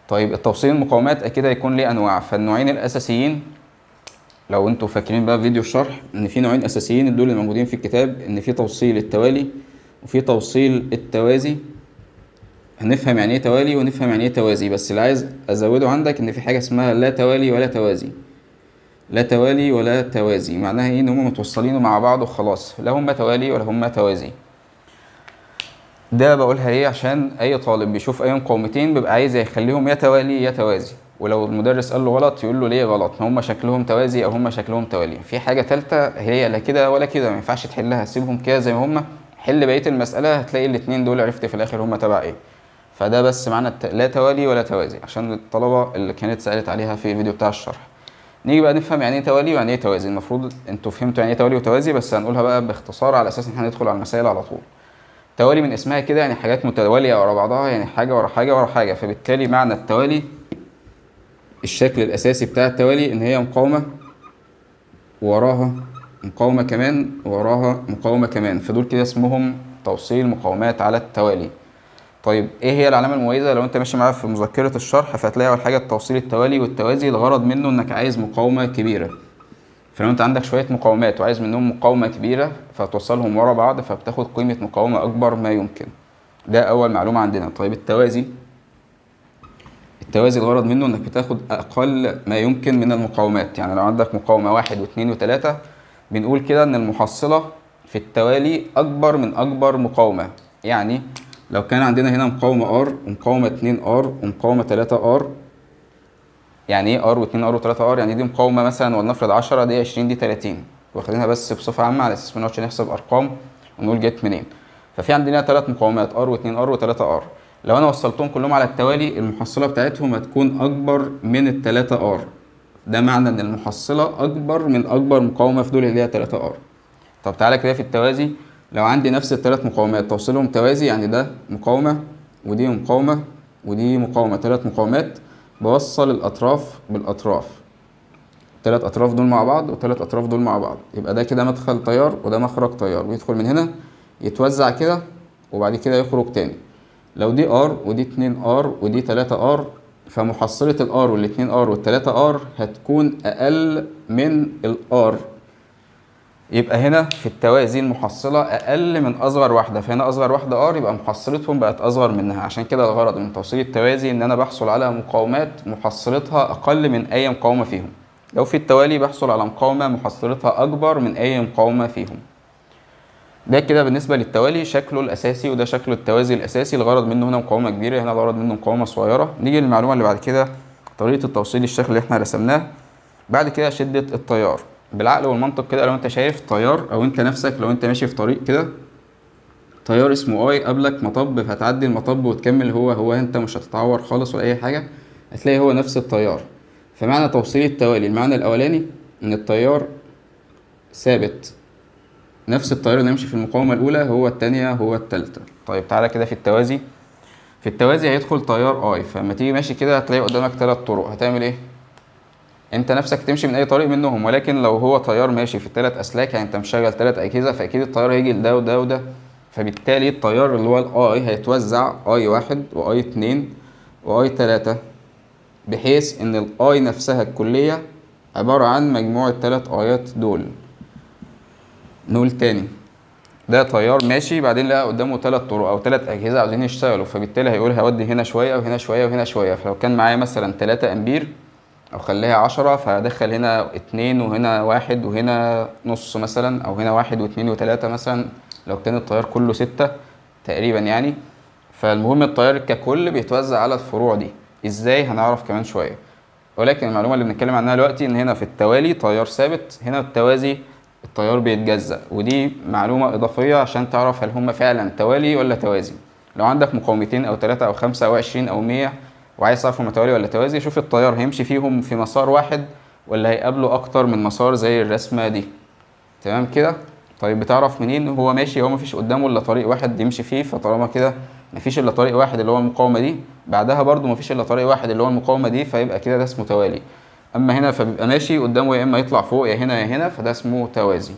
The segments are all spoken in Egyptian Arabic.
طيب التوصيل المقاومات اكيد هيكون ليه انواع فالنوعين الاساسيين لو انتوا فاكرين بقى في فيديو الشرح ان في نوعين اساسيين دول اللي موجودين في الكتاب ان في توصيل التوالي وفي توصيل التوازي هنفهم يعني ايه توالي ونفهم يعني ايه توازي بس اللي عايز ازوده عندك ان في حاجه اسمها لا توالي ولا توازي لا توالي ولا توازي معناها ايه ان هم متوصلين مع بعض وخلاص لا هم توالي ولا هم توازي ده بقولها ليه عشان اي طالب بيشوف اي مقاومتين بيبقى عايز يخليهم يا توالي يا توازي ولو المدرس قال له غلط يقول له ليه غلط هم شكلهم توازي او هم شكلهم توالي في حاجه ثالثه هي لا كده ولا كده ما ينفعش تحلها سيبهم كده زي ما هم حل بقيه المساله هتلاقي الاثنين دول عرفت في الاخر هم تبع ايه فده بس معنى الت... لا توالي ولا توازي عشان الطلبه اللي كانت سالت عليها في الفيديو بتاع الشرح نيجي بقى نفهم يعني ايه توالي ويعني ايه توازي المفروض انتوا فهمتوا يعني ايه توالي وتوازي بس هنقولها بقى باختصار على اساس ان احنا ندخل على المسائل على طول توالي من اسمها كده يعني حاجات متواليه ورا بعضها يعني حاجه ورا حاجه ورا حاجه فبالتالي معنى التوالي الشكل الاساسي بتاع التوالي ان هي مقاومه وراها مقاومه كمان وراها مقاومه كمان فدول كده اسمهم توصيل مقاومات على التوالي طيب ايه هي العلامه المميزه لو انت ماشي معايا في مذكره الشرح فهتلاقي اول حاجه التوصيل التوالي والتوازي الغرض منه انك عايز مقاومه كبيره فلو انت عندك شويه مقاومات وعايز منهم مقاومه كبيره فتوصلهم ورا بعض فبتاخد قيمه مقاومه اكبر ما يمكن ده اول معلومه عندنا طيب التوازي التوازي الغرض منه انك بتاخد اقل ما يمكن من المقاومات يعني لو عندك مقاومه واحد واثنين وثلاثة بنقول كده ان المحصله في التوالي اكبر من اكبر مقاومه يعني لو كان عندنا هنا مقاومة R ومقاومة 2 R ومقاومة 3 R يعني ايه R و2 R و3 R يعني دي مقاومة مثلا ولنفرض 10 دي 20 دي 30 واخدينها بس بصفة عامة على اساس ما نقعدش نحسب ارقام ونقول جت منين ففي عندنا ثلاث مقاومات R و2 R و3 R لو انا وصلتهم كلهم على التوالي المحصلة بتاعتهم هتكون اكبر من التلاتة R ده معنى ان المحصلة اكبر من اكبر مقاومة في دول اللي هي 3 R طب تعالى كده في التوازي لو عندي نفس الثلاث مقاومات توصيلهم توازي يعني ده مقاومة ودي مقاومة ودي مقاومة ثلاث مقاومات بوصل الأطراف بالأطراف الثلاث أطراف دول مع بعض والثلاث أطراف دول مع بعض يبقى ده كده مدخل تيار وده مخرج تيار بيدخل من هنا يتوزع كده وبعد كده يخرج تاني لو دي ار ودي 2 ار ودي 3 ار فمحصلة الار والاتنين ار والتلاتة ار هتكون أقل من الار يبقى هنا في التوازي المحصلة أقل من أصغر واحدة فهنا أصغر واحدة R يبقى محصلتهم بقت أصغر منها عشان كده الغرض من توصيل التوازي إن أنا بحصل على مقاومات محصلتها أقل من أي مقاومة فيهم لو في التوالي بحصل على مقاومة محصلتها أكبر من أي مقاومة فيهم ده كده بالنسبة للتوالي شكله الأساسي وده شكل التوازي الأساسي الغرض منه هنا مقاومة كبيرة هنا الغرض منه مقاومة صغيرة نيجي للمعلومة اللي بعد كده طريقة التوصيل الشكل اللي احنا رسمناه بعد كده شدة التيار بالعقل والمنطق كده لو انت شايف تيار او انت نفسك لو انت ماشي في طريق كده تيار اسمه اي قبلك مطب فهتعدي المطب وتكمل هو هو انت مش هتتعور خالص ولا اي حاجه هتلاقي هو نفس التيار فمعنى توصيل التوالي المعنى الاولاني ان التيار ثابت نفس التيار اللي يمشي في المقاومه الاولى هو الثانيه هو الثالثه طيب تعالى كده في التوازي في التوازي هيدخل تيار اي فلما تيجي ماشي كده هتلاقي قدامك ثلاث طرق هتعمل ايه انت نفسك تمشي من اي طريق منهم ولكن لو هو تيار ماشي في الثلاث اسلاك يعني انت مشغل ثلاث اجهزه فاكيد التيار هيجي لده وده وده فبالتالي التيار اللي هو الاي هيتوزع اي واحد واي اتنين واي تلاتة بحيث ان الاي نفسها الكليه عباره عن مجموع الثلاث ايات دول نقول تاني ده تيار ماشي بعدين لقى قدامه ثلاث طرق او ثلاث اجهزه عاوزين يشتغلوا فبالتالي هيقول هودي هنا شويه وهنا شويه وهنا شويه فلو كان معايا مثلا 3 امبير او خليها عشرة فهدخل هنا اتنين وهنا واحد وهنا نص مثلا او هنا واحد واتنين وتلاتة مثلا لو كان التيار كله ستة تقريبا يعني فالمهم التيار ككل بيتوزع على الفروع دي ازاي هنعرف كمان شوية ولكن المعلومة اللي بنتكلم عنها دلوقتي ان هنا في التوالي تيار ثابت هنا التوازي التيار بيتجزأ ودي معلومة إضافية عشان تعرف هل هما فعلا توالي ولا توازي لو عندك مقاومتين أو تلاتة أو خمسة أو عشرين أو مية وعايز تعرف هما توالي ولا توازي شوف التيار هيمشي فيهم في مسار واحد ولا هيقابله أكتر من مسار زي الرسمة دي تمام كده طيب بتعرف منين هو ماشي هو مفيش قدامه إلا طريق واحد يمشي فيه فطالما كده مفيش إلا طريق واحد اللي هو المقاومة دي بعدها برضو مفيش إلا طريق واحد اللي هو المقاومة دي فيبقى كده ده اسمه توالي أما هنا فبيبقى ماشي قدامه يا إما يطلع فوق يا هنا يا هنا فده اسمه توازي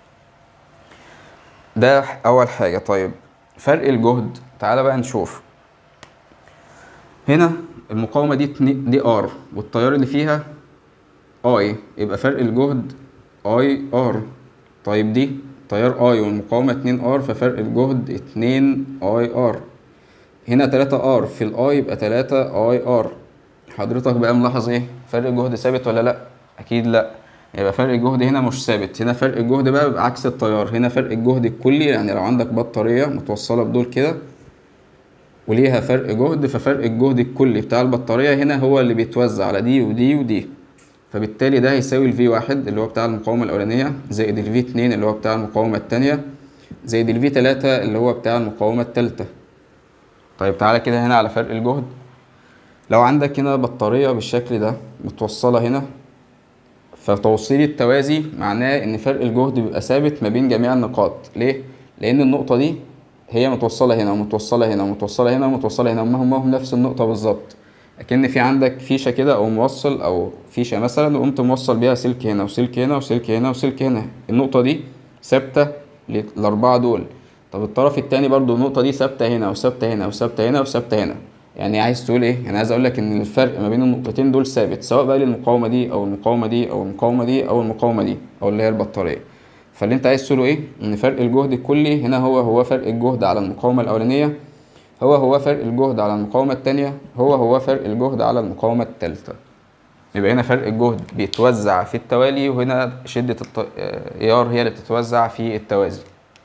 ده أول حاجة طيب فرق الجهد تعالى بقى نشوف هنا المقاومة دي اتنين- دي ار والتيار اللي فيها اي يبقى فرق الجهد اي ار طيب دي تيار اي والمقاومة اتنين ار ففرق الجهد اتنين اي ار هنا تلاتة ار في الاي يبقى تلاتة اي ار حضرتك بقى ملاحظ ايه فرق الجهد ثابت ولا لا اكيد لا يبقى فرق الجهد هنا مش ثابت هنا فرق الجهد بقى بيبقى عكس التيار هنا فرق الجهد الكلي يعني لو عندك بطارية متوصلة بدول كده وليها فرق جهد ففرق الجهد الكلي بتاع البطارية هنا هو اللي بيتوزع على دي ودي ودي فبالتالي ده هيساوي ال V1 اللي هو بتاع المقاومة الأولانية زائد ال V2 اللي هو بتاع المقاومة التانية زائد ال V3 اللي هو بتاع المقاومة التالتة طيب تعالى كده هنا على فرق الجهد لو عندك هنا بطارية بالشكل ده متوصلة هنا فتوصيل التوازي معناه ان فرق الجهد بيبقى ثابت ما بين جميع النقاط ليه لان النقطه دي هي متوصله هنا ومتوصله هنا ومتوصله هنا ومتوصله هنا هم هم نفس النقطه بالظبط اكن في عندك فيشه كده او موصل او فيشه مثلا وقمت موصل بيها سلك هنا وسلك هنا وسلك هنا وسلك هنا النقطه دي ثابته للاربعه دول طب الطرف التاني برضو النقطه دي ثابته هنا وثابته هنا وثابته هنا وثابته هنا يعني عايز تقول ايه يعني عايز اقول لك ان الفرق ما بين النقطتين دول ثابت سواء بقى للمقاومه دي او المقاومه دي او المقاومه دي او المقاومه دي او اللي هي البطاريه فاللي انت عايز تقوله ايه ان فرق الجهد الكلي هنا هو هو فرق الجهد على المقاومه الاولانيه هو هو فرق الجهد على المقاومه التانية هو هو فرق الجهد على المقاومه التالتة يبقى هنا فرق الجهد بيتوزع في التوالي وهنا شدة التيار هي اللي بتتوزع في التوازي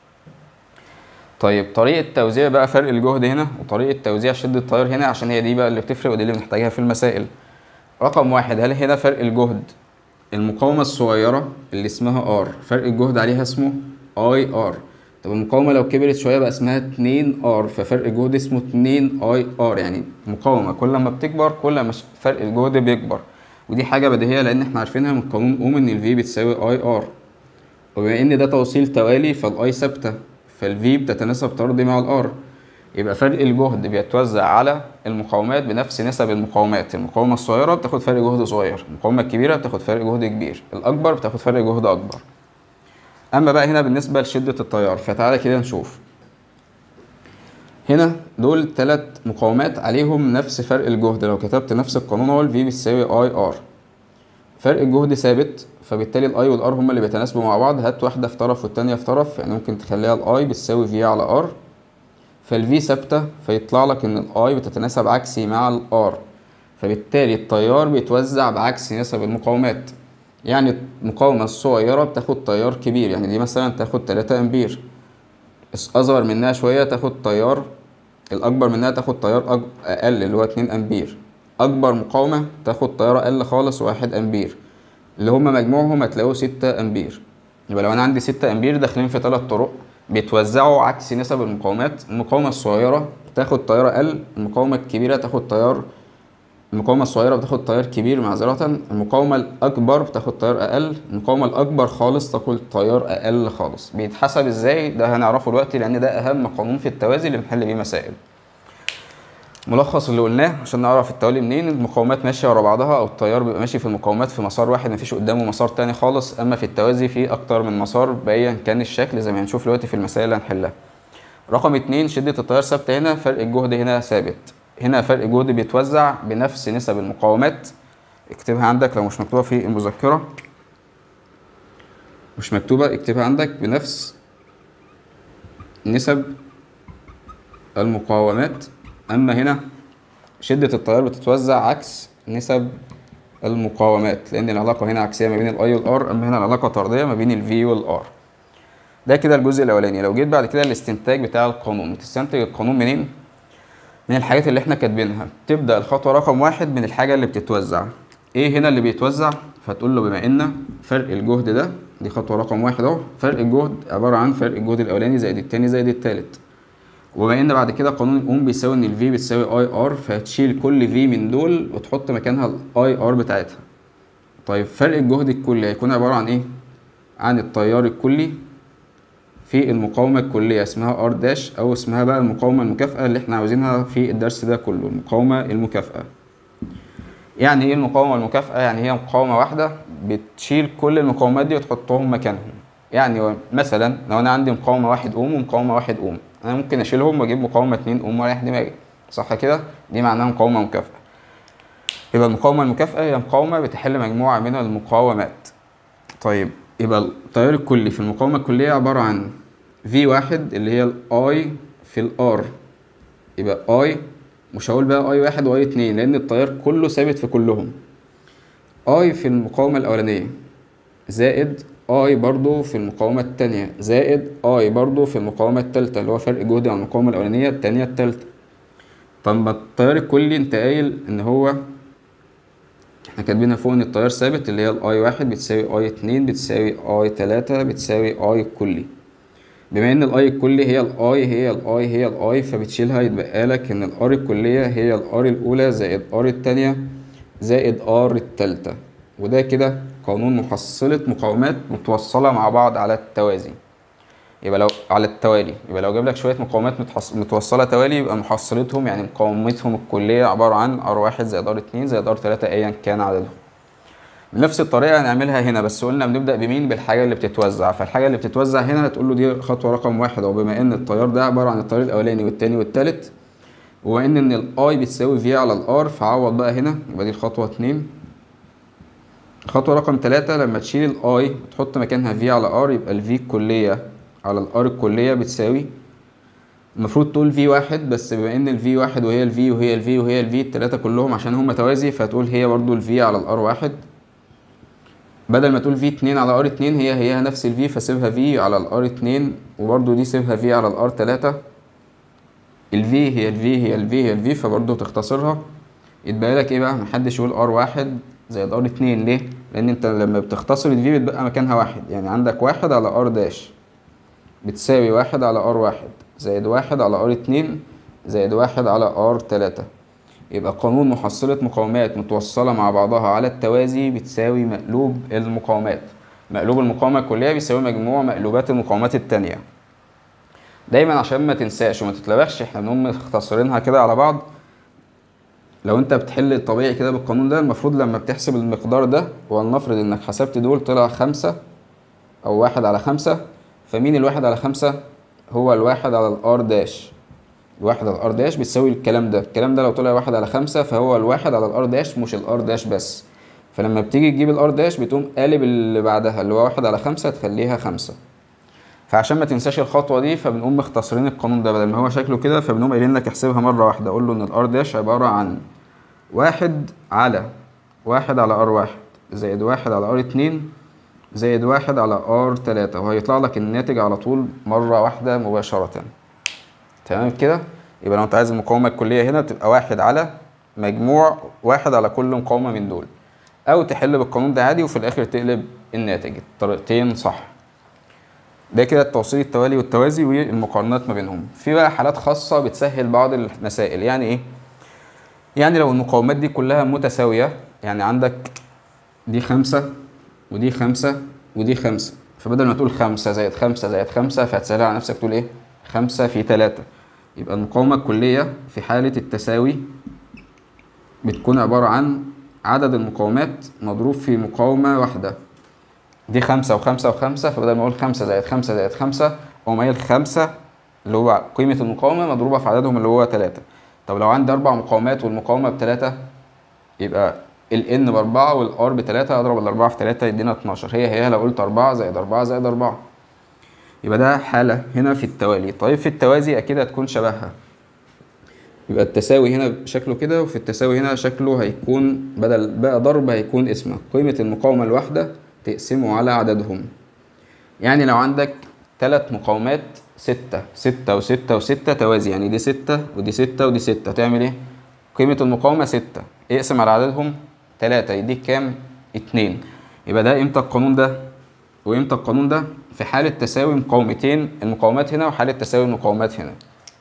طيب طريقة توزيع بقى فرق الجهد هنا وطريقة توزيع شدة التيار هنا عشان هي دي بقى اللي بتفرق ودي اللي بنحتاجها في المسائل رقم واحد هل هنا فرق الجهد المقاومة الصغيرة اللي اسمها R فرق الجهد عليها اسمه اي ار طب المقاومة لو كبرت شوية بقى اسمها 2 ار ففرق الجهد اسمه 2 اي ار يعني مقاومة كل ما بتكبر كل ما ش- فرق الجهد بيكبر ودي حاجة بديهية لأن احنا عارفينها من قانون أوم إن ال V بتساوي اي ار وبما ان ده توصيل توالي فالاي ثابته فالفي بتتناسب طردي مع الار يبقى فرق الجهد بيتوزع على المقاومات بنفس نسب المقاومات المقاومه الصغيره بتاخد فرق جهد صغير المقاومه الكبيره بتاخد فرق جهد كبير الاكبر بتاخد فرق جهد اكبر اما بقى هنا بالنسبه لشده التيار فتعالى كده نشوف هنا دول ثلاث مقاومات عليهم نفس فرق الجهد لو كتبت نفس القانون هو الفي بيساوي اي ار فرق الجهد ثابت فبالتالي الاي والار هما اللي بيتناسبوا مع بعض هات واحده في طرف والتانيه في طرف يعني ممكن تخليها الاي بتساوي في على ار فالفي ثابته فيطلع لك ان الاي بتتناسب عكسي مع الار فبالتالي التيار بيتوزع بعكس نسب المقاومات يعني المقاومة الصغيرة بتاخد تيار كبير يعني دي مثلا تاخد 3 امبير اصغر منها شوية تاخد تيار الاكبر منها تاخد تيار أج- اقل اللي هو 2 امبير اكبر مقاومة تاخد تيار اقل خالص 1 امبير اللي هما مجموعهم هتلاقوه 6 امبير يبقى لو انا عندي 6 امبير داخلين في ثلاث طرق بيتوزعوا عكس نسب المقاومات المقاومة الصغيرة بتاخد تيار اقل المقاومة الكبيرة تاخد تيار المقاومة الصغيرة بتاخد تيار كبير معذرة المقاومة الأكبر بتاخد تيار أقل المقاومة الأكبر خالص تاخد تيار أقل خالص بيتحسب ازاي ده هنعرفه دلوقتي لأن ده أهم قانون في التوازي اللي بنحل بيه مسائل ملخص اللي قلناه عشان نعرف التوالي منين المقاومات ماشية ورا بعضها أو التيار بيبقى ماشي في المقاومات في مسار واحد مفيش قدامه مسار تاني خالص أما في التوازي في أكتر من مسار بأيا كان الشكل زي ما هنشوف دلوقتي في المسائل اللي هنحلها رقم اتنين شدة التيار ثابتة هنا فرق الجهد هنا ثابت هنا فرق الجهد بيتوزع بنفس نسب المقاومات اكتبها عندك لو مش مكتوبة في المذكرة مش مكتوبة اكتبها عندك بنفس نسب المقاومات أما هنا شدة التيار بتتوزع عكس نسب المقاومات لأن العلاقة هنا عكسية ما بين الأي والآر أما هنا العلاقة طردية ما بين الفي والآر ده كده الجزء الأولاني لو جيت بعد كده الاستنتاج بتاع القانون بتستنتج القانون منين؟ من الحاجات اللي احنا كاتبينها تبدأ الخطوة رقم واحد من الحاجة اللي بتتوزع ايه هنا اللي بيتوزع فتقول له بما ان فرق الجهد ده دي خطوة رقم واحد اهو فرق الجهد عبارة عن فرق الجهد الأولاني زائد التاني زائد التالت وبما ان بعد كده قانون الأوم بيساوي ان الفي بتساوي اي ار فهتشيل كل في من دول وتحط مكانها الاي ار بتاعتها طيب فرق الجهد الكلي هيكون عبارة عن ايه؟ عن التيار الكلي في المقاومة الكلية اسمها ار داش أو اسمها بقى المقاومة المكافئة اللي احنا عاوزينها في الدرس ده كله المقاومة المكافئة يعني ايه المقاومة المكافئة؟ يعني هي مقاومة واحدة بتشيل كل المقاومات دي وتحطهم مكانهم يعني مثلا لو أنا عندي مقاومة واحد أوم ومقاومة واحد أوم أنا ممكن أشيلهم وأجيب مقاومة اتنين أوم وأريح دماغي صح كده؟ دي معناها مقاومة مكافئة يبقى المقاومة المكافئة هي مقاومة بتحل مجموعة من المقاومات طيب يبقى التيار الكلي في المقاومة الكلية عبارة عن في واحد اللي هي الاي في الار يبقى اي مش هقول بقى اي واحد واي اتنين لان التيار كله ثابت في كلهم اي في المقاومة الاولانية زائد اي برضو في المقاومة التانية زائد اي برضو في المقاومة التالتة اللي هو فرق جهد عن المقاومة الاولانية التانية التالتة طب ما التيار الكلي انت قايل ان هو احنا كاتبينها فوق ان التيار ثابت اللي هي الاي واحد بتساوي اي اتنين بتساوي اي تلاتة بتساوي اي الكلي بما ان الاي الكلي هي الاي هي الاي هي الاي فبتشيلها يتبقى لك ان الار الكلية هي الار الاولى زائد ار التانية زائد ار التالتة وده كده قانون محصلة مقاومات متوصلة مع بعض على التوازي يبقى لو على التوالي يبقى لو جاب لك شوية مقاومات متحص... متوصلة توالي يبقى محصلتهم يعني مقاومتهم الكلية عبارة عن ار واحد زائد ار اتنين زائد ار تلاتة ايا كان عددهم بنفس الطريقة هنعملها هنا بس قلنا بنبدأ بمين بالحاجة اللي بتتوزع فالحاجة اللي بتتوزع هنا هتقول له دي خطوة رقم واحد أو بما إن التيار ده عبارة عن التيار الأولاني والتاني والتالت وبما إن إن الأي بتساوي في على الآر فعوض بقى هنا يبقى دي الخطوة اتنين خطوة رقم تلاتة لما تشيل الأي وتحط مكانها في على ار يبقى الفي الكلية على الار الكلية بتساوي المفروض تقول في واحد بس بما ان الفي واحد وهي الفي وهي الفي وهي الفي التلاتة كلهم عشان هما توازي فتقول هي برضو الفي على الار واحد بدل ما تقول في اتنين على ار اتنين هي هي نفس الفي فسيبها في على الار اتنين وبرضو دي سيبها في على الار تلاتة الفي هي الفي هي الفي هي الفي فبرضو تختصرها يتبقى لك ايه بقى محدش يقول ار واحد زائد ار اتنين ليه؟ لان انت لما بتختصر الفي بتبقى مكانها واحد يعني عندك واحد على ار داش بتساوي واحد على ار واحد زائد واحد على ار اتنين زائد واحد على ار تلاتة يبقى قانون محصلة مقاومات متوصلة مع بعضها على التوازي بتساوي مقلوب المقاومات مقلوب المقاومة الكلية بيساوي مجموع مقلوبات المقاومات التانية دايما عشان ما تنساش وما تتلبخش احنا بنقوم مختصرينها كده على بعض لو انت بتحل الطبيعي كده بالقانون ده المفروض لما بتحسب المقدار ده ولنفرض انك حسبت دول طلع خمسة او واحد على خمسة فمين الواحد على خمسة هو الواحد على الار داش الواحد على الار داش بتساوي الكلام ده الكلام ده لو طلع واحد على خمسة فهو الواحد على الار داش مش الار داش بس فلما بتيجي تجيب الار داش بتقوم قالب اللي بعدها اللي هو واحد على خمسة تخليها خمسة فعشان ما تنساش الخطوة دي فبنقوم مختصرين القانون ده بدل ما هو شكله كده فبنقوم قايلين لك احسبها مرة واحدة اقول له ان الار داش عبارة عن واحد على واحد على ار واحد زائد واحد على ار اتنين زائد واحد على ار تلاتة وهيطلع لك الناتج على طول مرة واحدة مباشرة تمام كده يبقى لو انت عايز المقاومة الكلية هنا تبقى واحد على مجموع واحد على كل مقاومة من دول أو تحل بالقانون ده عادي وفي الآخر تقلب الناتج الطريقتين صح ده كده التوصيل التوالي والتوازي والمقارنات ما بينهم في بقى حالات خاصة بتسهل بعض المسائل يعني ايه يعني لو المقاومات دي كلها متساوية يعني عندك دي خمسة ودي خمسة ودي خمسة فبدل ما تقول خمسة زائد خمسة زائد خمسة فهتسهلها على نفسك تقول ايه خمسة في تلاتة يبقى المقاومة الكلية في حالة التساوي بتكون عبارة عن عدد المقاومات مضروب في مقاومة واحدة دي خمسة وخمسة وخمسة فبدل ما أقول خمسة زائد خمسة زائد خمسة أقوم قايل خمسة اللي هو قيمة المقاومة مضروبة في عددهم اللي هو تلاتة طب لو عندي أربع مقاومات والمقاومة بتلاتة يبقى ال N بأربعة وال R بتلاتة أضرب الأربعة في تلاتة يدينا اتناشر هي هي لو قلت أربعة زائد أربعة زائد أربعة يبقى ده حالة هنا في التوالي طيب في التوازي أكيد هتكون شبهها يبقى التساوي هنا شكله كده وفي التساوي هنا شكله هيكون بدل بقى ضرب هيكون اسمه قيمة المقاومة الواحدة تقسمه على عددهم يعني لو عندك تلات مقاومات ستة ستة وستة وستة توازي يعني دي ستة ودي ستة ودي ستة تعمل ايه؟ قيمة المقاومة ستة اقسم على عددهم تلاتة يديك كام؟ اتنين يبقى ده امتى القانون ده وامتى القانون ده؟ في حالة تساوي مقاومتين المقاومات هنا وحالة تساوي المقاومات هنا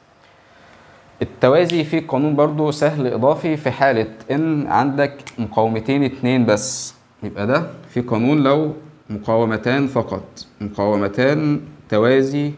التوازي فيه قانون برضو سهل إضافي في حالة إن عندك مقاومتين اتنين بس يبقى ده في قانون لو مقاومتان فقط مقاومتان توازي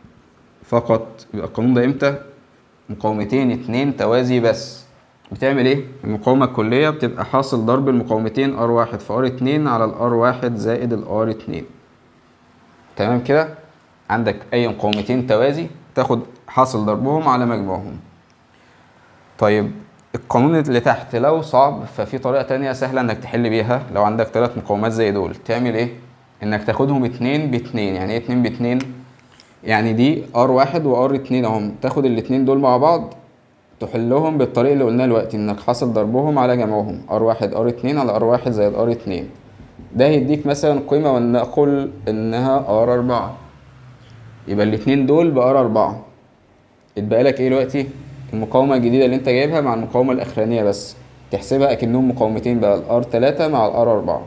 فقط يبقى القانون ده امتى مقاومتين اتنين توازي بس بتعمل ايه المقاومة الكلية بتبقى حاصل ضرب المقاومتين ار واحد في ار اتنين على الار واحد زائد الار اتنين تمام كده عندك اي مقاومتين توازي تاخد حاصل ضربهم على مجموعهم طيب القانون اللي تحت لو صعب ففي طريقة تانية سهلة انك تحل بيها لو عندك ثلاث مقاومات زي دول تعمل ايه؟ انك تاخدهم اتنين باتنين يعني ايه اتنين باتنين؟ يعني دي ار واحد وار اتنين اهم تاخد الاتنين دول مع بعض تحلهم بالطريقة اللي قلناها دلوقتي انك حاصل ضربهم على جمعهم ار واحد ار اتنين على ار واحد زائد ار اتنين ده هيديك مثلا قيمة ولنقل انها ار اربعة يبقى الاتنين دول بار اربعة اتبقى لك ايه دلوقتي المقاومة الجديدة اللي انت جايبها مع المقاومة الاخرانية بس تحسبها اكنهم مقاومتين بقى الار تلاتة مع الار اربعة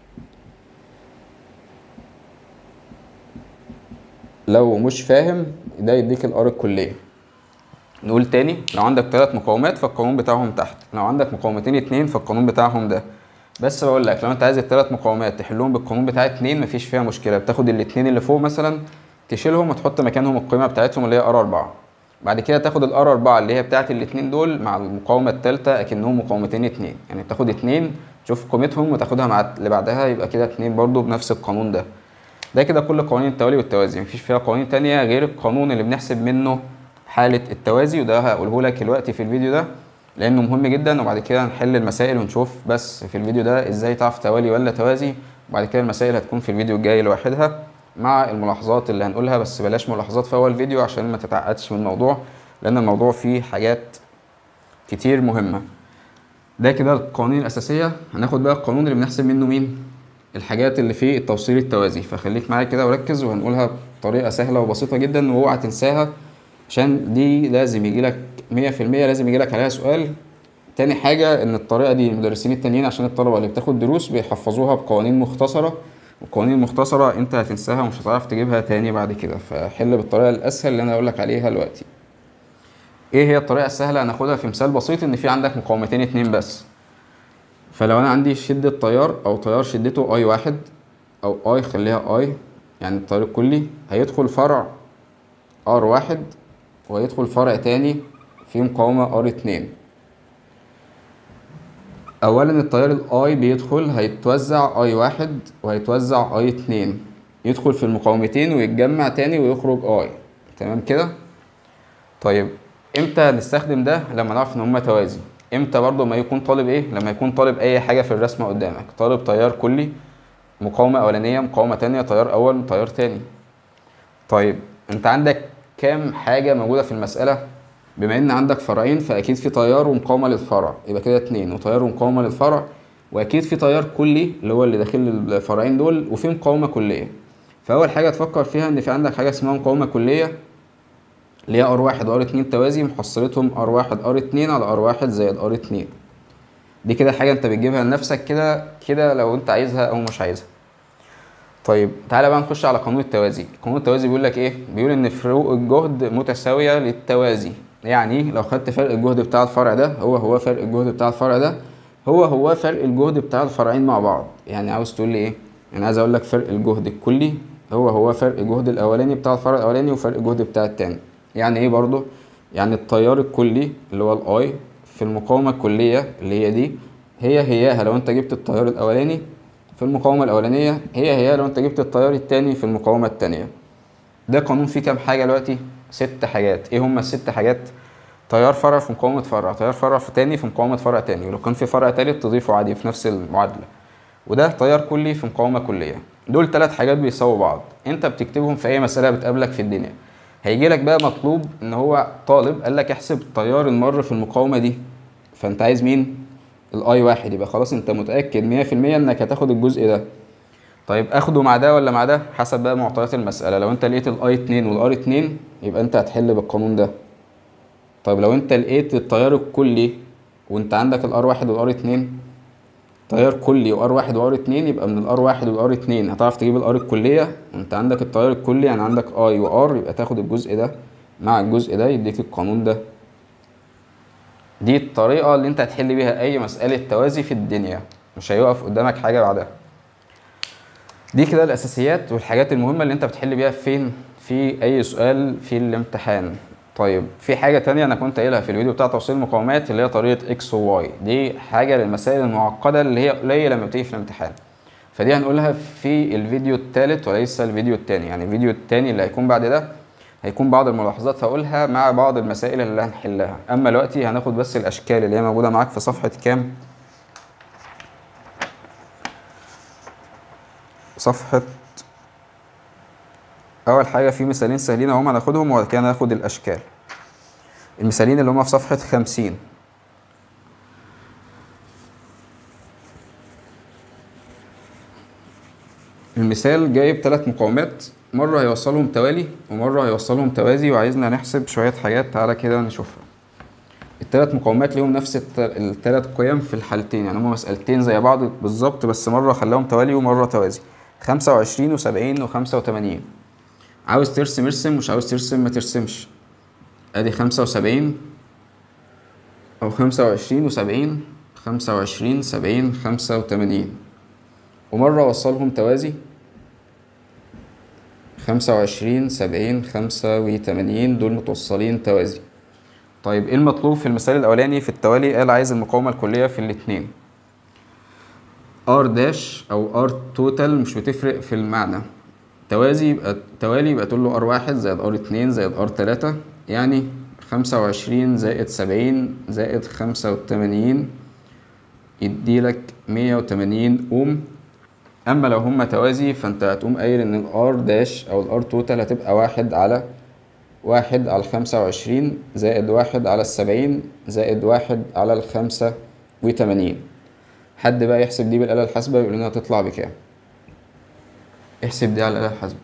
لو مش فاهم ده يديك الار الكلية نقول تاني لو عندك ثلاث مقاومات فالقانون بتاعهم تحت لو عندك مقاومتين اتنين فالقانون بتاعهم ده بس بقول لك لو انت عايز الثلاث مقاومات تحلهم بالقانون بتاع اتنين مفيش فيها مشكله بتاخد الاتنين اللي فوق مثلا تشيلهم وتحط مكانهم القيمه بتاعتهم اللي هي ار 4 بعد كده تاخد الار 4 اللي هي بتاعت الاتنين دول مع المقاومه الثالثه اكنهم مقاومتين اتنين يعني تاخد اتنين تشوف قيمتهم وتاخدها مع اللي بعدها يبقى كده اتنين برضو بنفس القانون ده ده كده كل قوانين التوالي والتوازي مفيش فيها قوانين تانية غير القانون اللي بنحسب منه حالة التوازي وده هقوله لك دلوقتي في الفيديو ده لأنه مهم جدا وبعد كده نحل المسائل ونشوف بس في الفيديو ده ازاي تعرف توالي ولا توازي وبعد كده المسائل هتكون في الفيديو الجاي لوحدها مع الملاحظات اللي هنقولها بس بلاش ملاحظات في أول فيديو عشان ما تتعقدش من الموضوع لأن الموضوع فيه حاجات كتير مهمة ده كده القوانين الأساسية هناخد بقى القانون اللي بنحسب منه مين الحاجات اللي في التوصيل التوازي فخليك معايا كده وركز وهنقولها بطريقة سهلة وبسيطة جدا واوعى تنساها عشان دي لازم يجيلك مية في المية لازم يجيلك عليها سؤال تاني حاجة إن الطريقة دي المدرسين التانيين عشان الطلبة اللي بتاخد دروس بيحفظوها بقوانين مختصرة والقوانين المختصرة أنت هتنساها ومش هتعرف تجيبها تاني بعد كده فحل بالطريقة الأسهل اللي أنا هقولك عليها دلوقتي إيه هي الطريقة السهلة هناخدها في مثال بسيط إن في عندك مقاومتين اتنين بس فلو أنا عندي شدة تيار أو تيار شدته أي واحد أو أي خليها أي يعني التيار الكلي هيدخل فرع ار واحد ويدخل فرع تاني فيه مقاومة ار اتنين اولا التيار الاي بيدخل هيتوزع اي واحد وهيتوزع اي اتنين يدخل في المقاومتين ويتجمع تاني ويخرج اي تمام كده طيب امتى هنستخدم ده لما نعرف ان هما توازي امتى برضو ما يكون طالب ايه لما يكون طالب اي حاجه في الرسمه قدامك طالب تيار كلي مقاومه اولانيه مقاومه تانية تيار اول تيار تاني طيب انت عندك كام حاجة موجودة في المسألة بما ان عندك فرعين فاكيد في تيار ومقاومة للفرع يبقى كده اتنين وتيار ومقاومة للفرع واكيد في تيار كلي اللي هو اللي داخل الفرعين دول وفي مقاومة كلية فاول حاجة تفكر فيها ان في عندك حاجة اسمها مقاومة كلية اللي هي ار واحد وار اتنين توازي محصلتهم ار واحد ار اتنين على ار واحد زائد ار اتنين دي كده حاجة انت بتجيبها لنفسك كده كده لو انت عايزها او مش عايزها طيب تعالى بقى نخش على قانون التوازي قانون التوازي بيقول لك ايه بيقول ان فروق الجهد متساويه للتوازي يعني لو خدت فرق الجهد بتاع الفرع ده هو هو فرق الجهد بتاع الفرع ده هو هو فرق الجهد بتاع الفرعين مع بعض يعني عاوز تقول لي ايه يعني عايز اقول لك فرق الجهد الكلي هو هو فرق الجهد الاولاني بتاع الفرع الاولاني وفرق الجهد بتاع التاني يعني ايه برضو يعني التيار الكلي اللي هو الاي في المقاومه الكليه اللي هي دي هي هياها لو انت جبت التيار الاولاني في المقاومة الأولانية هي هي لو أنت جبت التيار التاني في المقاومة التانية ده قانون فيه كام حاجة دلوقتي؟ ست حاجات إيه هما الست حاجات؟ تيار فرع في مقاومة فرع تيار فرع في تاني في مقاومة فرع تاني ولو كان في فرع تالت تضيفه عادي في نفس المعادلة وده تيار كلي في مقاومة كلية دول تلات حاجات بيساووا بعض أنت بتكتبهم في أي مسألة بتقابلك في الدنيا هيجي لك بقى مطلوب ان هو طالب قال لك احسب التيار المر في المقاومه دي فانت عايز مين الاي واحد يبقى خلاص انت متاكد مية في المية انك هتاخد الجزء ده طيب اخده مع ده ولا مع ده حسب بقى معطيات المساله لو انت لقيت الاي 2 والار 2 يبقى انت هتحل بالقانون ده طيب لو انت لقيت التيار الكلي وانت عندك الار 1 والار 2 تيار كلي وار 1 وار 2 يبقى من الار 1 والار 2 هتعرف تجيب الار الكليه وانت عندك التيار الكلي يعني عندك اي وار يبقى تاخد الجزء ده مع الجزء ده يديك القانون ده دي الطريقة اللي انت هتحل بيها اي مسألة توازي في الدنيا مش هيقف قدامك حاجة بعدها دي كده الاساسيات والحاجات المهمة اللي انت بتحل بيها فين في اي سؤال في الامتحان طيب في حاجة تانية انا كنت قايلها في الفيديو بتاع توصيل المقاومات اللي هي طريقة اكس وواي دي حاجة للمسائل المعقدة اللي هي قليلة لما بتيجي في الامتحان فدي هنقولها في الفيديو الثالث وليس الفيديو الثاني يعني الفيديو الثاني اللي هيكون بعد ده هيكون بعض الملاحظات هقولها مع بعض المسائل اللي هنحلها اما دلوقتي هناخد بس الاشكال اللي هي موجوده معاك في صفحه كام صفحه اول حاجه في مثالين سهلين اهم هناخدهم وبعد كده هناخد الاشكال المثالين اللي هما في صفحه خمسين المثال جايب ثلاث مقاومات مرة هيوصلهم توالي ومرة هيوصلهم توازي وعايزنا نحسب شوية حاجات تعالى كده نشوفها التلات مقاومات ليهم نفس الت- التلات قيم في الحالتين يعني هما مسألتين زي بعض بالظبط بس مرة خلاهم توالي ومرة توازي خمسة وعشرين وسبعين وخمسة وتمانين عاوز ترسم ارسم مش عاوز ترسم ما ترسمش ادي خمسة وسبعين او خمسة وعشرين وسبعين خمسة وعشرين سبعين خمسة وتمانين ومرة وصلهم توازي خمسة وعشرين سبعين خمسة وتمانين دول متوصلين توازي طيب ايه المطلوب في المثال الاولاني في التوالي قال عايز المقاومة الكلية في الاتنين ار داش او ار توتال مش بتفرق في المعنى توازي يبقى توالي يبقى تقول له ار واحد زائد ار اتنين زائد ار تلاتة يعني خمسة وعشرين زائد سبعين زائد خمسة وتمانين يديلك مية وتمانين اوم اما لو هما توازي فانت هتقوم قايل ان الار داش او الار توتال هتبقى واحد على واحد على الخمسة وعشرين زائد واحد على السبعين زائد واحد على الخمسة وتمانين حد بقى يحسب دي بالآلة الحاسبة يقول لنا هتطلع بكام احسب دي على الآلة الحاسبة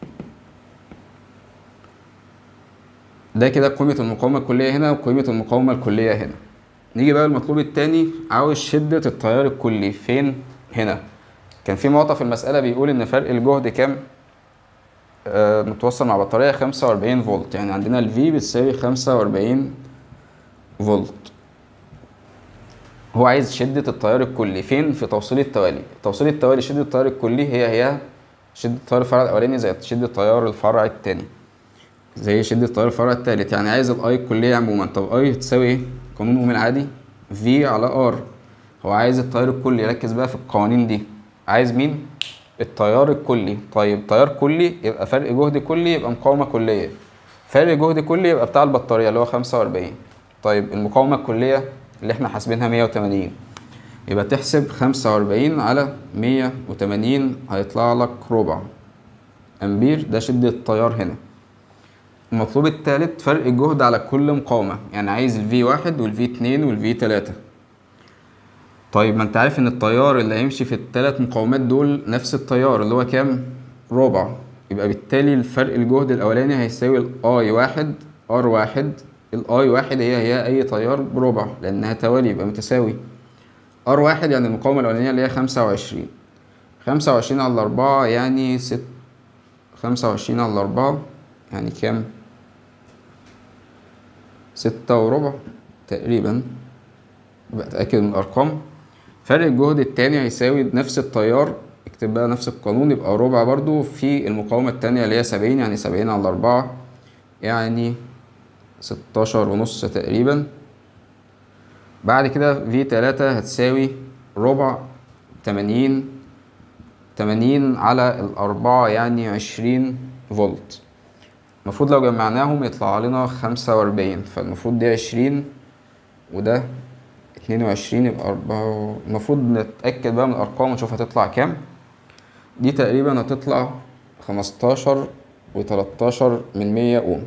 ده كده قيمة المقاومة الكلية هنا وقيمة المقاومة الكلية هنا نيجي بقى المطلوب التاني عاوز شدة التيار الكلي فين هنا كان في معطى في المسألة بيقول إن فرق الجهد كام آه متوصل مع بطارية 45 فولت يعني عندنا ال V بتساوي 45 فولت هو عايز شدة التيار الكلي فين في توصيل التوالي توصيل التوالي شدة التيار الكلي هي هي شدة تيار الفرع الأولاني زي شدة تيار الفرع التاني زي شدة تيار الفرع التالت يعني عايز الاي الكلية عموما طب اي تساوي ايه؟ قانون اوم العادي في على ار هو عايز التيار الكلي ركز بقى في القوانين دي عايز مين؟ التيار الكلي طيب تيار كلي يبقى فرق جهد كلي يبقى مقاومة كلية فرق جهد كلي يبقى بتاع البطارية اللي هو خمسة وأربعين طيب المقاومة الكلية اللي احنا حاسبينها مية وتمانين يبقى تحسب خمسة وأربعين على مية وتمانين هيطلع لك ربع أمبير ده شدة التيار هنا المطلوب التالت فرق الجهد على كل مقاومة يعني عايز ال V1 وال V2 وال V3 طيب ما انت عارف ان التيار اللي هيمشي في التلات مقاومات دول نفس التيار اللي هو كام ربع يبقى بالتالي الفرق الجهد الاولاني هيساوي ال I1 R1 ال I1 هي هي اي تيار بربع لانها توالي يبقى متساوي R1 يعني المقاومة الاولانية اللي هي خمسة وعشرين خمسة وعشرين على أربعة يعني ست خمسة وعشرين على أربعة يعني كام ستة وربع تقريبا بتأكد من الأرقام فرق الجهد التاني هيساوي نفس التيار اكتب بقى نفس القانون يبقى ربع برضو في المقاومة التانية اللي هي سبعين يعني سبعين على أربعة يعني ستاشر ونص تقريبا بعد كده في تلاتة هتساوي ربع تمانين تمانين على الأربعة يعني عشرين فولت المفروض لو جمعناهم يطلع لنا خمسة وأربعين فالمفروض دي عشرين وده اتنين وعشرين يبقى أربعة المفروض نتأكد بقى من الأرقام ونشوف هتطلع كام دي تقريبا هتطلع خمستاشر وتلاتاشر من مية أوم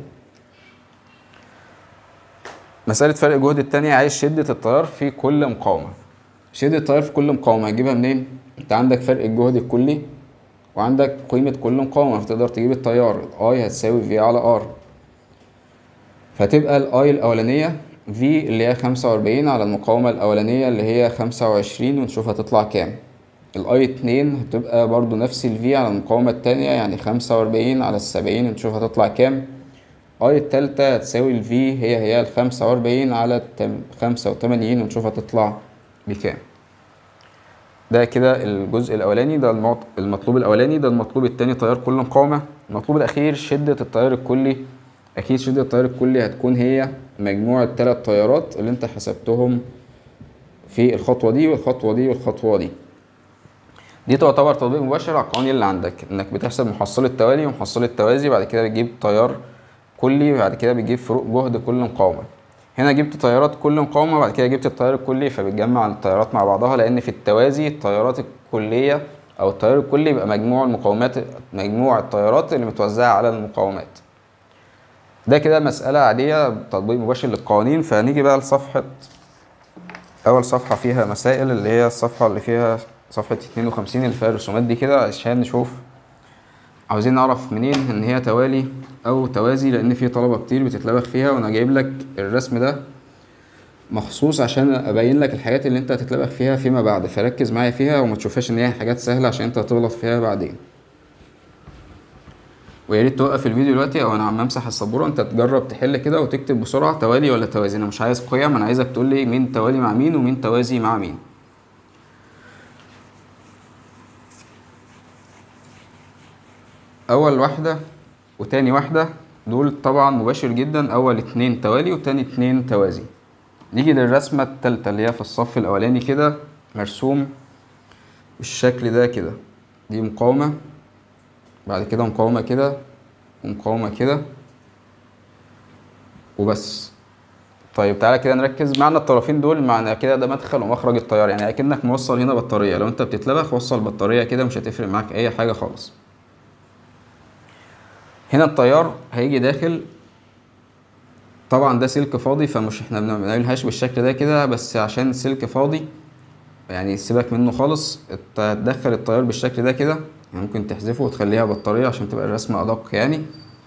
مسألة فرق الجهد التانية عايز شدة التيار في كل مقاومة شدة التيار في كل مقاومة هتجيبها منين؟ انت عندك فرق الجهد الكلي وعندك قيمة كل مقاومة فتقدر تجيب التيار الاي هتساوي في على ار فتبقى الاي الأولانية في اللي هي خمسة وأربعين على المقاومة الأولانية اللي هي خمسة وعشرين ونشوف هتطلع كام الاي اتنين هتبقى برضو نفس الفي على المقاومة التانية يعني خمسة وأربعين على السبعين ونشوف هتطلع كام اي التالتة هتساوي الفي هي هي الخمسة وأربعين على التم خمسة وتمانين ونشوف هتطلع بكام ده كده الجزء الاولاني ده المعط... المطلوب الاولاني ده المطلوب التاني تيار كل مقاومه المطلوب الاخير شده التيار الكلي اكيد شده التيار الكلي هتكون هي مجموع الثلاث تيارات اللي انت حسبتهم في الخطوه دي والخطوه دي والخطوه دي دي تعتبر تطبيق مباشر على القوانين اللي عندك انك بتحسب محصله توالي ومحصله توازي بعد كده بتجيب تيار كلي بعد كده بتجيب فروق جهد كل مقاومة هنا جبت تيارات كل مقاومة بعد كده جبت التيار الكلي فبتجمع التيارات مع بعضها لأن في التوازي التيارات الكلية أو التيار الكلي يبقى مجموع المقاومات مجموع التيارات اللي متوزعة على المقاومات ده كده مسألة عادية تطبيق مباشر للقوانين فنيجي بقى لصفحة أول صفحة فيها مسائل اللي هي الصفحة اللي فيها صفحة 52 اللي فيها الرسومات دي كده عشان نشوف عاوزين نعرف منين ان هي توالي او توازي لان في طلبة كتير بتتلبخ فيها وانا جايب لك الرسم ده مخصوص عشان ابين لك الحاجات اللي انت هتتلبخ فيها فيما بعد فركز معايا فيها وما تشوفهاش ان هي حاجات سهلة عشان انت هتغلط فيها بعدين ويا ريت توقف الفيديو دلوقتي او انا عم امسح السبوره انت تجرب تحل كده وتكتب بسرعه توالي ولا توازي انا مش عايز قيم انا عايزك تقول لي مين توالي مع مين ومين توازي مع مين اول واحده وتاني واحده دول طبعا مباشر جدا اول اتنين توالي وتاني اتنين توازي نيجي للرسمه التالتة اللي هي في الصف الاولاني كده مرسوم بالشكل ده كده دي مقاومه بعد كده مقاومة كده ومقاومة كده وبس طيب تعالى كده نركز معنى الطرفين دول معنى كده ده مدخل ومخرج التيار يعني اكنك موصل هنا بطارية لو انت بتتلبخ وصل بطارية كده مش هتفرق معاك اي حاجة خالص هنا التيار هيجي داخل طبعا ده سلك فاضي فمش احنا ما بنعملهاش بالشكل ده كده بس عشان سلك فاضي يعني سيبك منه خالص انت هتدخل التيار بالشكل ده كده يعني ممكن تحذفه وتخليها بطارية عشان تبقى الرسمة أدق يعني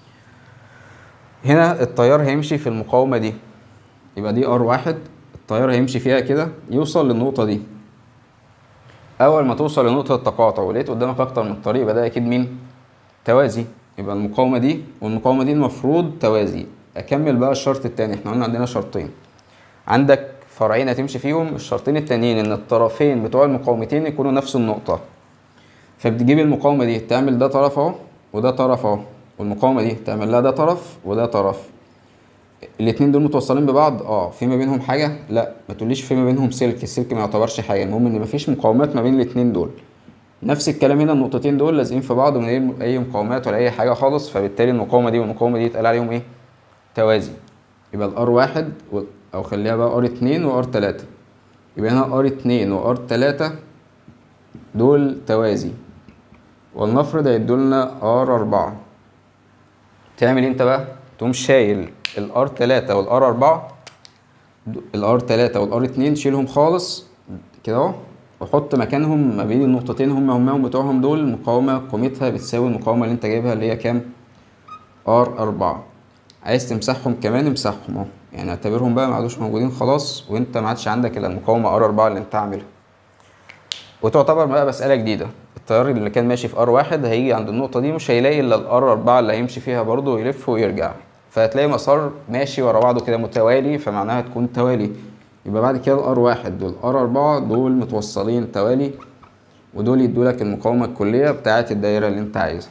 هنا التيار هيمشي في المقاومة دي يبقى دي ار واحد التيار هيمشي فيها كده يوصل للنقطة دي أول ما توصل لنقطة التقاطع ولقيت قدامك أكتر من طريق يبقى ده أكيد مين؟ توازي يبقى المقاومة دي والمقاومة دي المفروض توازي أكمل بقى الشرط التاني احنا قلنا عندنا شرطين عندك فرعين هتمشي فيهم الشرطين التانيين إن الطرفين بتوع المقاومتين يكونوا نفس النقطة فبتجيب المقاومة دي تعمل ده طرف اهو وده طرف اهو والمقاومة دي تعمل لها ده طرف وده طرف الاتنين دول متوصلين ببعض اه في ما بينهم حاجة لا ما تقوليش في ما بينهم سلك السلك ما يعتبرش حاجة المهم ان مفيش مقاومات ما بين الاتنين دول نفس الكلام هنا النقطتين دول لازقين في بعض من غير اي مقاومات ولا اي حاجة خالص فبالتالي المقاومة دي والمقاومة دي يتقال عليهم ايه توازي يبقى الار واحد او خليها بقى ار اتنين وار تلاتة يبقى هنا ار اتنين وار تلاتة دول توازي ولنفرض هيدولنا ار أربعة تعمل انت بقى تقوم شايل الار تلاتة والار أربعة الار تلاتة والار اتنين شيلهم خالص كده اهو وحط مكانهم ما بين النقطتين هم هم بتوعهم دول مقاومة قيمتها بتساوي المقاومة اللي انت جايبها اللي هي كام ار أربعة عايز تمسحهم كمان امسحهم اهو يعني اعتبرهم بقى ما عادوش موجودين خلاص وانت ما عادش عندك الا المقاومة ار أربعة اللي انت عاملها وتعتبر بقى مسألة جديدة التيار اللي كان ماشي في ار واحد هيجي عند النقطة دي مش هيلاقي الا الار أربعة اللي هيمشي فيها برضه ويلف ويرجع فهتلاقي مسار ماشي ورا بعضه كده متوالي فمعناها تكون توالي يبقى بعد كده الار واحد والار أربعة دول متوصلين توالي ودول يدولك المقاومة الكلية بتاعة الدايرة اللي انت عايزها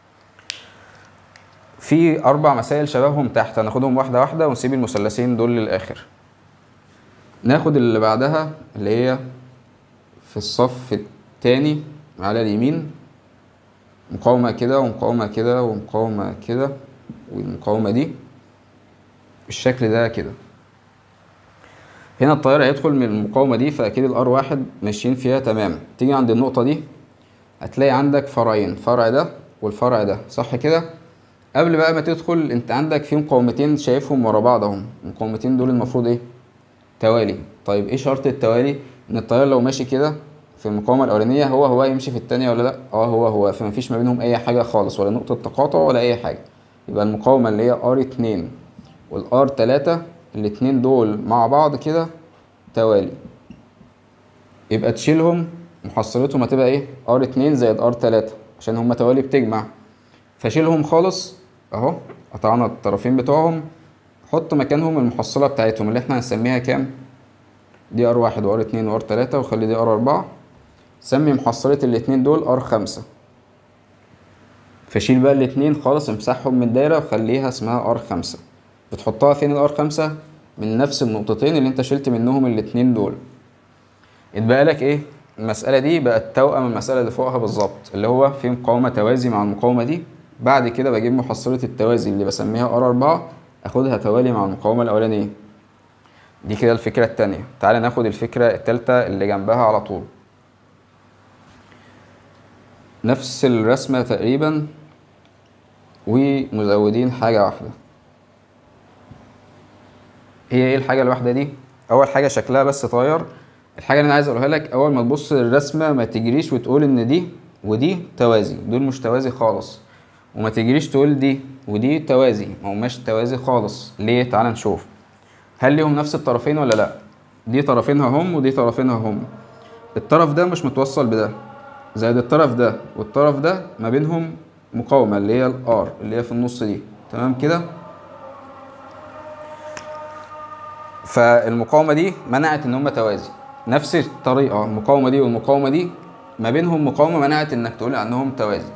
في أربع مسائل شبههم تحت هناخدهم واحدة واحدة ونسيب المثلثين دول للآخر ناخد اللي بعدها اللي هي في الصف التاني على اليمين مقاومة كده ومقاومة كده ومقاومة كده والمقاومة دي بالشكل ده كده هنا التيار هيدخل من المقاومة دي فأكيد الار واحد ماشيين فيها تمام تيجي عند النقطة دي هتلاقي عندك فرعين فرع ده والفرع ده صح كده قبل بقى ما تدخل انت عندك في مقاومتين شايفهم ورا بعض اهم المقاومتين دول المفروض ايه توالي طيب ايه شرط التوالي ان التيار لو ماشي كده في المقاومة الأولانية هو هو يمشي في التانية ولا لأ؟ اه هو هو فمفيش ما بينهم أي حاجة خالص ولا نقطة تقاطع ولا أي حاجة يبقى المقاومة اللي هي ار اتنين والار تلاتة الاتنين دول مع بعض كده توالي يبقى تشيلهم محصلتهم هتبقى ايه؟ ار اتنين زائد ار تلاتة عشان هما توالي بتجمع فشيلهم خالص اهو قطعنا الطرفين بتوعهم حط مكانهم المحصلة بتاعتهم اللي احنا هنسميها كام؟ دي ار واحد وار اتنين وار تلاتة وخلي دي ار أربعة سمي محصلة الاتنين دول ار خمسة فشيل بقى الاتنين خالص امسحهم من الدايرة وخليها اسمها ار خمسة بتحطها فين الار خمسة من نفس النقطتين اللي انت شلت منهم الاتنين دول اتبقى لك ايه المسألة دي بقت توأم المسألة اللي فوقها بالظبط اللي هو في مقاومة توازي مع المقاومة دي بعد كده بجيب محصلة التوازي اللي بسميها ار 4 اخدها توالي مع المقاومة الاولانية دي كده الفكرة التانية تعالى ناخد الفكرة التالتة اللي جنبها على طول نفس الرسمة تقريبا ومزودين حاجة واحدة هي ايه الحاجة الواحدة دي؟ أول حاجة شكلها بس طاير الحاجة اللي أنا عايز أقولها لك أول ما تبص للرسمة ما تجريش وتقول إن دي ودي توازي دول مش توازي خالص وما تجريش تقول دي ودي توازي ما هماش توازي خالص ليه؟ تعال نشوف هل ليهم نفس الطرفين ولا لأ؟ دي طرفينها هم ودي طرفينها هم الطرف ده مش متوصل بده زائد الطرف ده والطرف ده ما بينهم مقاومة اللي هي الار اللي هي في النص دي تمام كده فالمقاومة دي منعت ان هما توازي نفس الطريقة المقاومة دي والمقاومة دي ما بينهم مقاومة منعت انك تقول عنهم توازي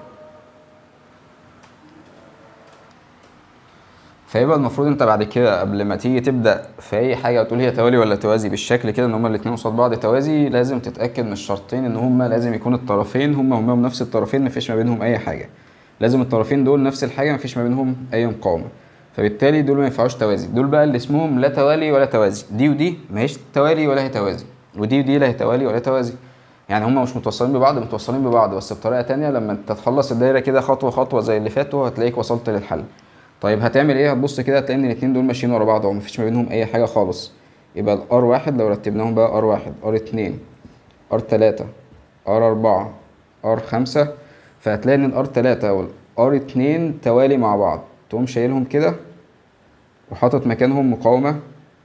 فيبقى المفروض انت بعد كده قبل ما تيجي تبدا في اي حاجه وتقول هي توالي ولا توازي بالشكل كده ان هما الاتنين قصاد بعض توازي لازم تتاكد من الشرطين ان هما لازم يكون الطرفين هما هما نفس الطرفين مفيش ما بينهم اي حاجه لازم الطرفين دول نفس الحاجه مفيش ما بينهم اي مقاومه فبالتالي دول ما ينفعوش توازي دول بقى اللي اسمهم لا توالي ولا توازي دي ودي ما هيش توالي ولا هي توازي ودي ودي لا هي توالي ولا توازي يعني هما مش متوصلين ببعض متوصلين ببعض بس بطريقه تانية لما انت تخلص الدايره كده خطوه خطوه زي اللي فاتوا هتلاقيك وصلت للحل طيب هتعمل ايه هتبص كده هتلاقي ان الاتنين دول ماشيين ورا بعض اهو مفيش ما بينهم اي حاجه خالص يبقى الار واحد لو رتبناهم بقى ار واحد ار اتنين ار تلاتة ار اربعة ار خمسة فهتلاقي ان الار تلاتة والار اتنين توالي مع بعض تقوم شايلهم كده وحاطط مكانهم مقاومة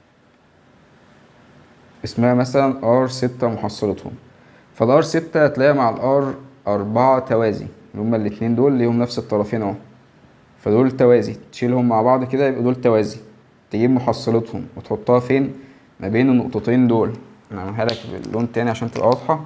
اسمها مثلا ار ستة محصلتهم فالار ستة هتلاقيها مع الار أربعة توازي اللي هما الاتنين دول ليهم نفس الطرفين اهو فدول توازي تشيلهم مع بعض كده يبقى دول توازي تجيب محصلتهم وتحطها فين ما بين النقطتين دول نعملها لك باللون تاني عشان تبقى واضحة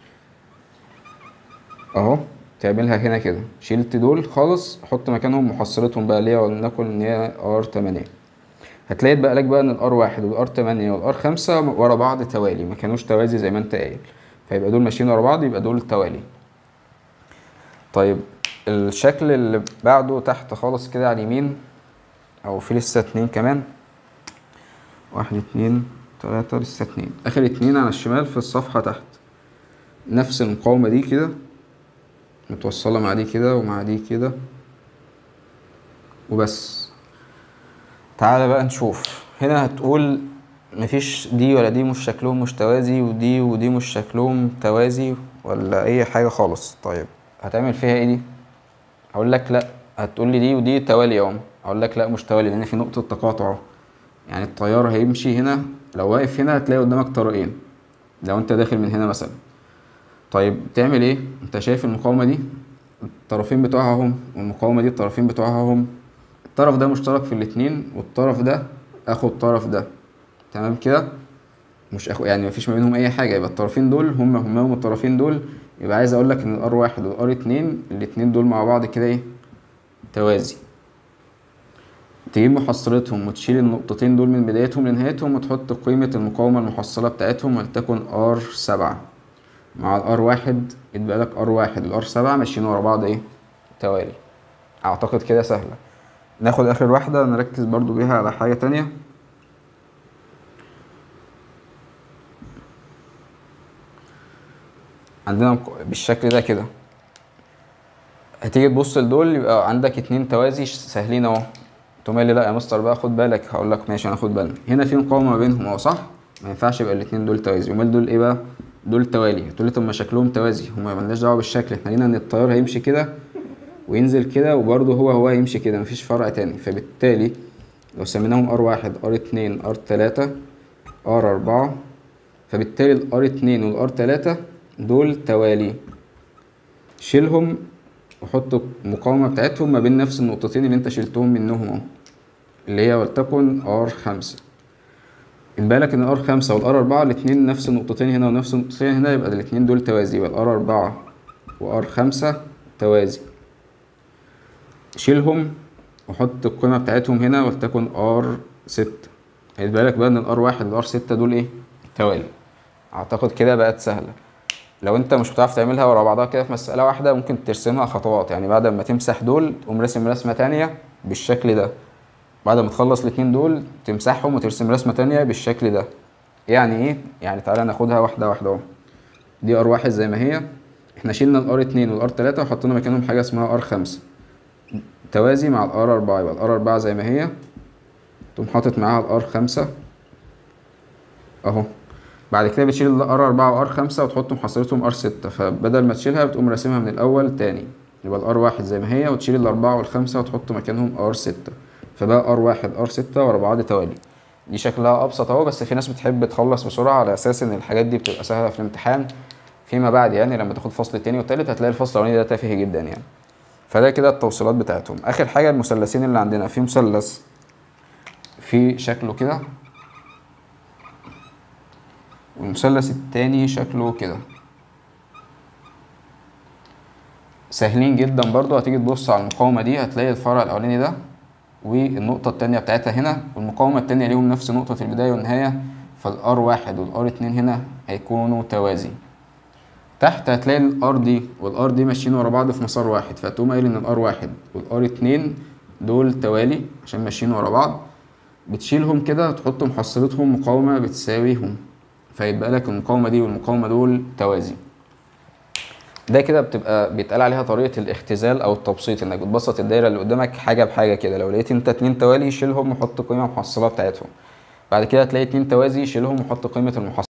اهو تعملها هنا كده شلت دول خالص حط مكانهم محصلتهم بقى اللي هي ولنكن ان هي ار تمانية هتلاقي اتبقى لك بقى ان الار واحد والار تمانية والار خمسة ورا بعض توالي ما كانوش توازي زي ما انت قايل فيبقى دول ماشيين ورا بعض يبقى دول توالي طيب الشكل اللي بعده تحت خالص كده على اليمين او في لسه اتنين كمان واحد اتنين تلاتة لسه اتنين اخر اتنين على الشمال في الصفحة تحت نفس المقاومة دي كده متوصلة مع دي كده ومع دي كده وبس تعالى بقى نشوف هنا هتقول مفيش دي ولا دي مش شكلهم مش توازي ودي ودي مش شكلهم توازي ولا اي حاجة خالص طيب هتعمل فيها ايه دي هقول لك لا هتقول لي دي ودي توالي اهو اقول لك لا مش توالي لان في نقطة تقاطع اهو يعني التيار هيمشي هنا لو واقف هنا هتلاقي قدامك طريقين لو انت داخل من هنا مثلا طيب تعمل ايه انت شايف المقاومة دي الطرفين بتوعها هم والمقاومة دي الطرفين بتوعها هم الطرف ده مشترك في الاتنين والطرف ده اخو الطرف ده تمام كده مش اخو يعني مفيش ما بينهم اي حاجه يبقى الطرفين دول هم هم هم الطرفين دول يبقى عايز اقول لك ان الار واحد والار اتنين الاتنين دول مع بعض كده ايه توازي تجيب محصلتهم وتشيل النقطتين دول من بدايتهم لنهايتهم وتحط قيمة المقاومة المحصلة بتاعتهم ولتكن ار سبعة مع الار واحد يتبقى لك ار واحد والار سبعة ماشيين ورا بعض ايه توالي اعتقد كده سهلة ناخد اخر واحدة نركز برضو بيها على حاجة تانية عندنا بالشكل ده كده هتيجي تبص لدول يبقى عندك اتنين توازي سهلين اهو تقوم قايل لي لا يا مستر بقى خد بالك هقول لك ماشي هناخد بالنا هنا في مقاومه ما بينهم اهو صح ما ينفعش يبقى الاتنين دول توازي امال دول ايه بقى دول توالي تقول لي طب ما شكلهم توازي هما مالناش دعوه بالشكل احنا لينا ان التيار هيمشي كده وينزل كده وبرده هو هو هيمشي كده مفيش فرع تاني فبالتالي لو سميناهم ار واحد ار اتنين ار تلاتة ار اربعة فبالتالي الار اتنين والار تلاتة دول توالي شيلهم وحط المقاومة بتاعتهم ما بين نفس النقطتين اللي انت شلتهم منهم اهو اللي هي ولتكن ار خمسة خد بالك ان ار خمسة والار اربعة الاتنين نفس النقطتين هنا ونفس النقطتين هنا يبقى الاتنين دول توازي يبقى الار اربعة وار خمسة توازي شيلهم وحط القيمة بتاعتهم هنا ولتكن ار ستة خد بالك بقى ان الار واحد والار ستة دول ايه توالي اعتقد كده بقت سهلة لو انت مش بتعرف تعملها ورا بعضها كده في مسألة واحدة ممكن ترسمها خطوات يعني بعد ما تمسح دول تقوم راسم رسمة تانية بالشكل ده بعد ما تخلص الاتنين دول تمسحهم وترسم رسمة تانية بالشكل ده يعني ايه؟ يعني تعالى ناخدها واحدة واحدة اهو دي ار واحد زي ما هي احنا شيلنا الار اتنين والار تلاتة وحطينا مكانهم حاجة اسمها ار خمسة توازي مع الار اربعة يبقى الار اربعة زي ما هي تقوم حاطط معاها الار خمسة اهو بعد كده بتشيل الار اربعة وار خمسة وتحط محصلتهم ار ستة فبدل ما تشيلها بتقوم راسمها من الاول تاني يبقى الار واحد زي ما هي وتشيل الاربعة والخمسة وتحط مكانهم ار ستة فبقى ار واحد ار ستة ورا بعض توالي دي شكلها ابسط اهو بس في ناس بتحب تخلص بسرعة على اساس ان الحاجات دي بتبقى سهلة في الامتحان فيما بعد يعني لما تاخد الفصل التاني والتالت هتلاقي الفصل الاولاني ده تافه جدا يعني فده كده التوصيلات بتاعتهم اخر حاجة المثلثين اللي عندنا في مثلث في شكله كده والمثلث التاني شكله كده سهلين جدا برضو هتيجي تبص على المقاومة دي هتلاقي الفرع الأولاني ده والنقطة التانية بتاعتها هنا والمقاومة التانية ليهم نفس نقطة البداية والنهاية فالار واحد والار اتنين هنا هيكونوا توازي تحت هتلاقي الار دي والار دي ماشيين ورا بعض في مسار واحد فتقوم قايل ان الار واحد والار اتنين دول توالي عشان ماشيين ورا بعض بتشيلهم كده تحط محصلتهم مقاومة بتساويهم فيبقى لك المقاومة دي والمقاومة دول توازي ده كده بتبقى بيتقال عليها طريقة الاختزال أو التبسيط إنك بتبسط الدايرة اللي قدامك حاجة بحاجة كده لو لقيت أنت اتنين توالي شيلهم وحط قيمة محصلة بتاعتهم بعد كده تلاقي اتنين توازي شيلهم وحط قيمة المحصلة